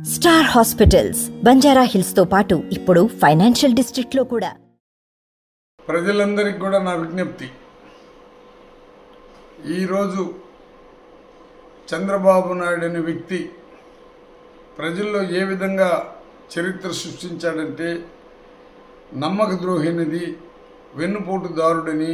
star hospitals Banjara hills తో పాటు ఇప్పుడు ఫైనాన్షియల్ డిస్ట్రిక్ట్ లో కూడా ప్రజలందరికీ కూడా నా విజ్ఞప్తి ఈరోజు చంద్రబాబు నాయుడు అనే వ్యక్తి ప్రజల్లో ఏ విధంగా చరిత్ర సృష్టించాడంటే నమ్మక ద్రోహినిది వెన్నుపోటుదారుడని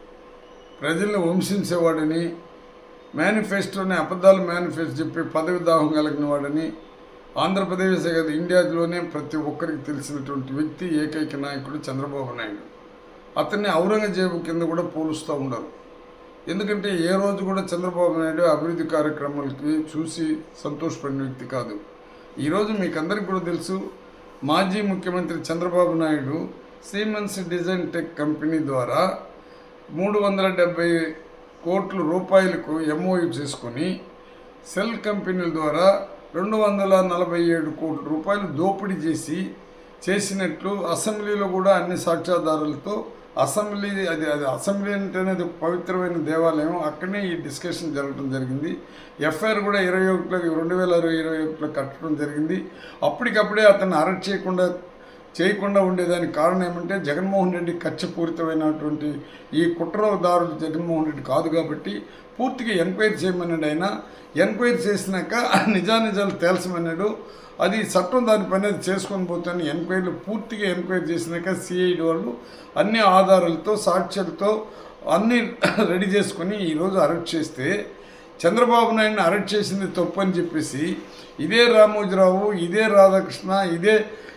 ప్రజల్ని వంశించేవాడని మేనిఫెస్టోని అబద్ధాలు మేనిఫెస్టో చెప్పి పదవి దాహం కలిగిన వాడని ఆంధ్రప్రదేశ్ కాదు ఇండియాలోనే ప్రతి ఒక్కరికి తెలిసినటువంటి వ్యక్తి ఏకైక నాయకుడు చంద్రబాబు నాయుడు అతన్ని ఔరంగజేబు కింద కూడా పోలుస్తూ ఉండరు ఎందుకంటే ఏ రోజు కూడా చంద్రబాబు నాయుడు అభివృద్ధి కార్యక్రమాలకి చూసి సంతోషపడిన వ్యక్తి కాదు ఈరోజు మీకు అందరికీ కూడా తెలుసు మాజీ ముఖ్యమంత్రి Chandrababu Naidu Siemens design tech company ద్వారా మూడు వందల డెబ్బై కోట్ల రూపాయలకు ఎంఓయు చేసుకొని సెల్ కంపెనీల ద్వారా రెండు వందల నలభై ఏడు కోట్ల రూపాయలు దోపిడీ చేసి చేసినట్లు అసెంబ్లీలో కూడా అన్ని సాక్ష్యాధారాలతో అసెంబ్లీ అది అది అసెంబ్లీ అంటేనే అది ఒక పవిత్రమైన దేవాలయం అక్కడనే ఈ డిస్కషన్ జరగడం జరిగింది ఎఫ్ఐఆర్ కూడా ఇరవై ఒకటిలో రెండు వేల ఇరవై ఒకటిలో కట్టడం జరిగింది అప్పటికప్పుడే అతన్ని అరెస్ట్ చేయకుండా చేయకుండా ఉండేదానికి కారణం ఏమంటే జగన్మోహన్ రెడ్డి కక్షపూరితమైనటువంటి ఈ కుట్రదారుడు జగన్మోహన్ రెడ్డి కాదు కాబట్టి పూర్తిగా ఎంక్వైరీ చేయమన్నాడు ఆయన ఎంక్వైరీ చేసినాక నిజానిజాలు తేల్చమన్నాడు అది చట్టం దాని పని అది చేసుకొని పోతాను ఎంక్వైరీలు పూర్తిగా ఎంక్వైరీ చేసినాక సిఐడి వాళ్ళు అన్ని ఆధారాలతో సాక్ష్యాలతో అన్నీ రెడీ చేసుకొని ఈరోజు అరెస్ట్ చేస్తే చంద్రబాబు నాయుడిని అరెస్ట్ చేసింది తప్పు అని చెప్పేసి ఇదే రామోజీరావు ఇదే రాధాకృష్ణ ఇదే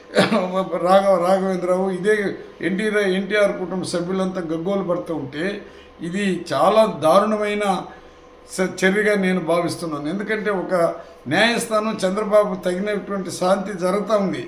రాఘవ రాఘవేంద్రరావు ఇదే ఎన్టీఆర్ ఎన్టీఆర్ కుటుంబ సభ్యులంతా గగ్గోలు పడుతూ ఉంటే ఇది చాలా దారుణమైన స- చర్యగా నేను భావిస్తున్నాను ఎందుకంటే ఒక న్యాయస్థానం చంద్రబాబు తగినటువంటి శాంతి జరుగుతూ ఉంది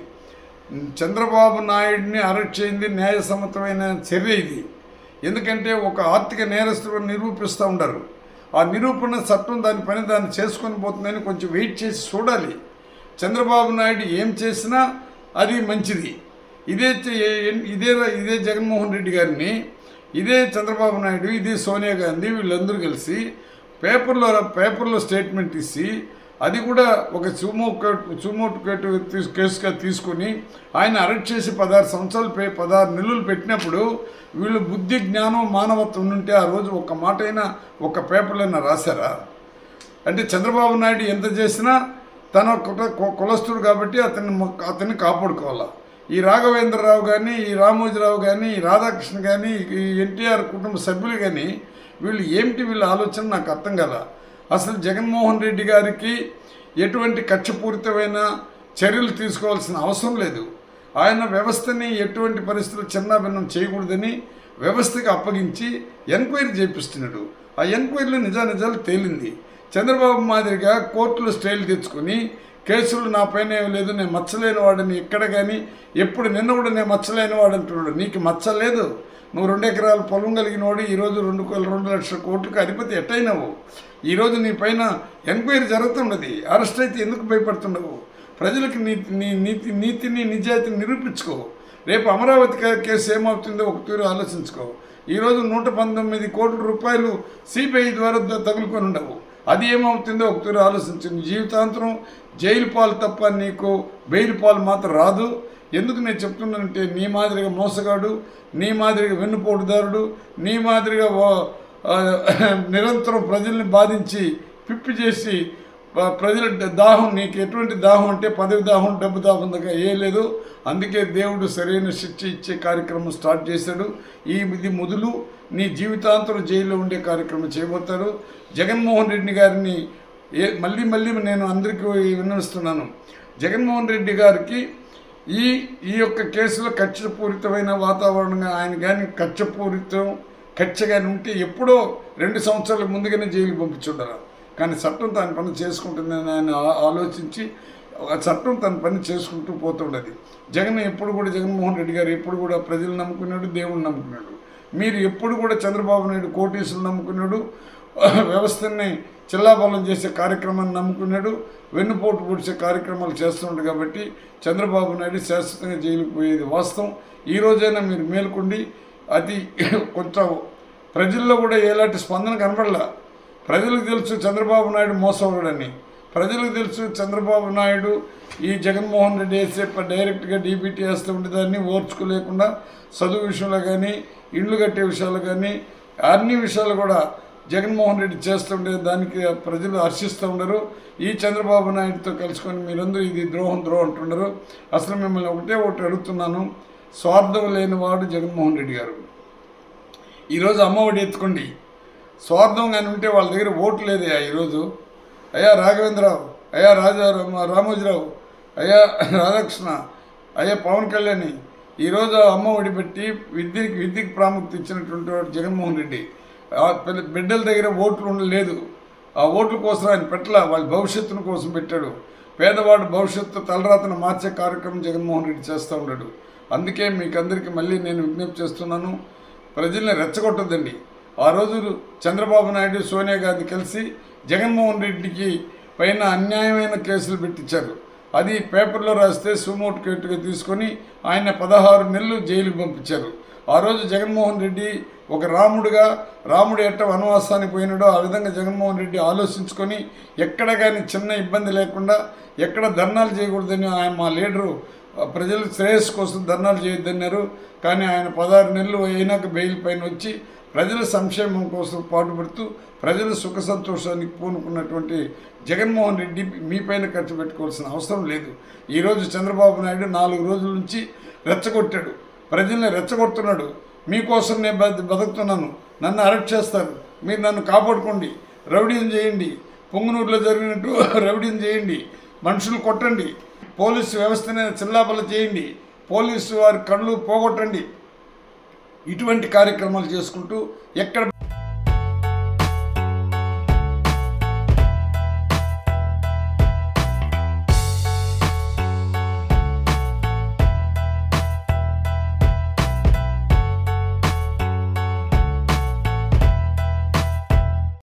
చంద్రబాబు నాయుడిని అరెస్ట్ చేయింది న్యాయసమ్మతమైన చర్య ఇది ఎందుకంటే ఒక ఆర్థిక నేరస్తుడు నిరూపిస్తూ ఉండరు ఆ నిరూపణ చట్టం దాని పని దాన్ని చేసుకొని పోతుందని కొంచెం వెయిట్ చేసి చూడాలి చంద్రబాబు నాయుడు ఏం చేసినా అది మంచిది ఇదే చే- ఇదే ఇదే జగన్మోహన్ రెడ్డి గారిని ఇదే చంద్రబాబు నాయుడు ఇదే సోనియా గాంధీ వీళ్ళందరూ కలిసి పేపర్లో పేపర్లో స్టేట్మెంట్ ఇచ్చి అది కూడా ఒక సుమో సుమోట్ కేసుగా తీసుకొని ఆయన అరెస్ట్ చేసి పదహారు సంవత్సరాలు పే పదహారు నెలలు పెట్టినప్పుడు వీళ్ళు బుద్ధి జ్ఞానం మానవత్వం ఉంటే ఆ రోజు ఒక మాట అయినా ఒక పేపర్లో రాశారా అంటే చంద్రబాబు నాయుడు ఎంత చేసినా తన కుట కు- కులస్తుడు కాబట్టి అతన్ని మొ- అతన్ని కాపాడుకోవాలి ఈ రాఘవేంద్రరావు కానీ ఈ రామోజీరావు కానీ ఈ రాధాకృష్ణ కానీ ఈ ఎన్టీఆర్ కుటుంబ సభ్యులు కానీ వీళ్ళు ఏమిటి వీళ్ళ ఆలోచన నాకు అర్థం కదా అసలు జగన్మోహన్ రెడ్డి గారికి ఎటువంటి కక్షపూరితమైన చర్యలు తీసుకోవాల్సిన అవసరం లేదు ఆయన వ్యవస్థని ఎటువంటి పరిస్థితులు చిన్నాభిన్నం చేయకూడదని వ్యవస్థకి అప్పగించి ఎంక్వైరీ చేపిస్తున్నాడు ఆ ఎంక్వైరీలో నిజానిజాలు తేలింది చంద్రబాబు మాదిరిగా కోర్టులో స్టైల్ తెచ్చుకొని కేసులు నా పైన ఏం లేదు నేను మచ్చలేని వాడిని ఎక్కడ కానీ ఎప్పుడు నిన్న కూడా నేను మచ్చలేని వాడు అంటున్నాడు నీకు మచ్చ లేదు నువ్వు రెండు ఎకరాల పొలం కలిగిన వాడు ఈరోజు రెండు కోట్ల రెండు లక్షల కోట్లకు అధిపతి ఎట్టయినావు ఈరోజు నీ పైన ఎంక్వైరీ జరుగుతున్నది అరెస్ట్ అయితే ఎందుకు భయపడుతున్నావు ప్రజలకు నీ నీ నీతి నీతిని నిజాయితీని నిరూపించుకో రేపు అమరావతి కే- కేసు ఏమవుతుందో ఒక తీరు ఆలోచించుకో ఈరోజు నూట పంతొమ్మిది కోట్ల రూపాయలు సిబిఐ ద్వారా ద- తగులుకొని ఉండవు అది ఏమవుతుందో ఒక తీరు ఆలోచించు నీ జీవితాంతరం జైలు పాలు తప్ప నీకు బెయిల్ పాలు మాత్రం రాదు ఎందుకు నేను చెప్తున్నానంటే నీ మాదిరిగా మోసగాడు నీ మాదిరిగా వెన్నుపోటుదారుడు నీ మాదిరిగా ఓ- ఆ, నిరంతరం ప్రజల్ని బాధించి పిప్పి చేసి ఆ, ప్రజల ద- దాహం నీకు ఎటువంటి దాహం అంటే పదవి దాహం డబ్బు దాహం దగ్గర ఏ లేదు అందుకే దేవుడు సరైన శిక్ష ఇచ్చే కార్యక్రమం స్టార్ట్ చేశాడు ఈ ఇది మొదలు నీ జీవితాంతరం జైల్లో ఉండే కార్యక్రమం చేయబోతారు జగన్మోహన్ రెడ్డి గారిని ఏ మళ్ళీ మళ్ళీ నేను అందరికీ విన్నవిస్తున్నాను జగన్మోహన్ రెడ్డి గారికి ఈ ఈ యొక్క కేసులో కక్షపూరితమైన వాతావరణంగా ఆయన కానీ కక్షపూరితం కక్ష కానీ ఉంటే ఎప్పుడో రెండు సంవత్సరాల ముందుగానే జైలు పంపించుండారు కానీ చట్టం తన పని చేసుకుంటుందని ఆయన ఆ- ఆలోచించి ఆ చట్టం తన పని చేసుకుంటూ పోతుండదు జగన్ ఎప్పుడు కూడా జగన్మోహన్ రెడ్డి గారు ఎప్పుడు కూడా ప్రజలు నమ్ముకున్నాడు దేవుడిని నమ్ముకున్నాడు మీరు ఎప్పుడు కూడా చంద్రబాబు నాయుడు కోటీసులు నమ్ముకున్నాడు వ్యవస్థని చిల్లాబలం చేసే కార్యక్రమాన్ని నమ్ముకున్నాడు వెన్నుపోటు పొడిచే కార్యక్రమాలు చేస్తున్నాడు కాబట్టి చంద్రబాబు నాయుడు శాశ్వతంగా జైలుకు పోయేది వాస్తవం ఈ రోజైనా మీరు మేల్కొండి అది కొంచెం ప్రజల్లో కూడా ఎలాంటి స్పందన కనపడలా ప్రజలకు తెలుసు చంద్రబాబు నాయుడు మోసవాడని ప్రజలకు తెలుసు చంద్రబాబు నాయుడు ఈ జగన్మోహన్ రెడ్డి వేసే ప- డైరెక్ట్గా డీబీటీ వేస్తూ ఉండేదాన్ని ఓర్చుకోలేకుండా చదువు విషయంలో కానీ ఇండ్లు కట్టే విషయాలు కానీ అన్ని విషయాలు కూడా జగన్మోహన్ రెడ్డి చేస్తుండే దానికి ప్రజలు హర్షిస్తూ ఉండరు ఈ చంద్రబాబు నాయుడుతో కలుసుకొని మీరందరూ ఇది ద్రోహం ద్రోహం అంటున్నారు అసలు మిమ్మల్ని ఒకటే ఒకటి అడుగుతున్నాను స్వార్థం లేనివాడు జగన్మోహన్ రెడ్డి గారు ఈరోజు అమ్మఒడి ఎత్తుకోండి స్వార్థం కానీ ఉంటే వాళ్ళ దగ్గర ఓటు లేదయ్యా ఈరోజు అయ్యా రాఘవేంద్రరావు అయ్యా రాజా రామోజీరావు అయ్యా రాధాకృష్ణ అయ్యా పవన్ కళ్యాణ్ ఈరోజు అమ్మ ఒడి పెట్టి విద్యకి విద్యకి ప్రాముఖ్యత ఇచ్చినటువంటి వాడు జగన్మోహన్ రెడ్డి ఆ పిల్ల- బిడ్డల దగ్గర ఓట్లు ఉండలేదు ఆ ఓట్ల కోసం ఆయన పెట్టలా వాళ్ళ భవిష్యత్తును కోసం పెట్టాడు పేదవాడు భవిష్యత్తు తలరాతను మార్చే కార్యక్రమం జగన్మోహన్ రెడ్డి చేస్తూ ఉన్నాడు అందుకే మీకు అందరికీ మళ్ళీ నేను విజ్ఞప్తి చేస్తున్నాను ప్రజల్ని రెచ్చగొట్టద్దండి ఆ రోజు చంద్రబాబు నాయుడు సోనియా గాంధీ కలిసి జగన్మోహన్ రెడ్డికి పైన అన్యాయమైన కేసులు పెట్టించారు అది పేపర్లో రాస్తే సుమోట్ కేటుగా తీసుకొని ఆయన పదహారు నెలలు జైలుకి పంపించారు ఆ రోజు జగన్మోహన్ రెడ్డి ఒక రాముడుగా రాముడు ఎట్ట వనవాసానికి పోయినాడో ఆ విధంగా జగన్మోహన్ రెడ్డి ఆలోచించుకొని ఎక్కడ కానీ చిన్న ఇబ్బంది లేకుండా ఎక్కడ ధర్నాలు చేయకూడదని ఆయన మా లీడరు ఆ ప్రజల శ్రేయస్సు కోసం ధర్నాలు చేయొద్దన్నారు కానీ ఆయన పదహారు నెలలు అయినాక బెయిల్ పైన వచ్చి ప్రజల సంక్షేమం కోసం పాటుపడుతూ ప్రజల సుఖ సంతోషానికి పూనుకున్నటువంటి జగన్మోహన్ రెడ్డి మీ పైన ఖర్చు పెట్టుకోవాల్సిన అవసరం లేదు ఈరోజు చంద్రబాబు నాయుడు నాలుగు రోజుల నుంచి రెచ్చగొట్టాడు ప్రజల్ని రెచ్చగొడుతున్నాడు మీకోసం నేను బత- బతుకుతున్నాను నన్ను అరెస్ట్ చేస్తారు మీరు నన్ను కాపాడుకోండి రౌడీని చేయండి పొంగునూరులో జరిగినట్టు రౌడీని చేయండి మనుషులు కొట్టండి పోలీసు వ్యవస్థని చిల్లాపల్ల చేయండి పోలీసు వారి కళ్ళు పోగొట్టండి ఇటువంటి కార్యక్రమాలు చేసుకుంటూ ఎక్కడ